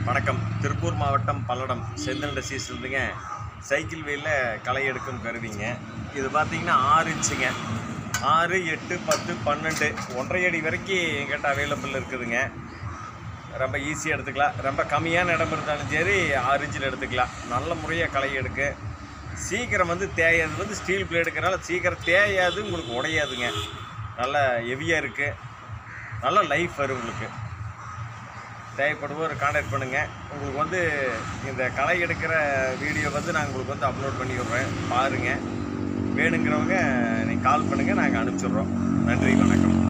வணக்கம் திருப்பூர் மாவட்டம் பல்லடம் செந்தில் இண்டஸ்ட்ரீஸ் இருந்துங்க சைக்கிள் வீலில் களை எடுக்கும் கருவிங்க இது பார்த்தீங்கன்னா ஆறு இன்ச்சுங்க ஆறு எட்டு பத்து பன்னெண்டு ஒன்றரை அடி வரைக்கும் எங்கிட்ட அவைலபிள் இருக்குதுங்க ரொம்ப ஈஸியாக எடுத்துக்கலாம் ரொம்ப கம்மியான இடம் இருந்தாலும் சரி ஆறு இன்ச்சில் எடுத்துக்கலாம் நல்ல முறையாக களை எடுக்க சீக்கிரம் வந்து தேயாது வந்து ஸ்டீல் பிளேடுக்கிறனால சீக்கிரம் தேயாது உங்களுக்கு உடையாதுங்க நல்லா ஹெவியாக இருக்குது நல்ல லைஃப் வரும் உங்களுக்கு தேவைப்படுவோர் காண்டாக்ட் பண்ணுங்கள் உங்களுக்கு வந்து இந்த களை எடுக்கிற வீடியோ வந்து நான் உங்களுக்கு வந்து அப்லோட் பண்ணி விட்றேன் பாருங்கள் வேணுங்கிறவங்க நீங்கள் கால் பண்ணுங்கள் நாங்கள் அனுப்பிச்சிடுறோம் நன்றி வணக்கம்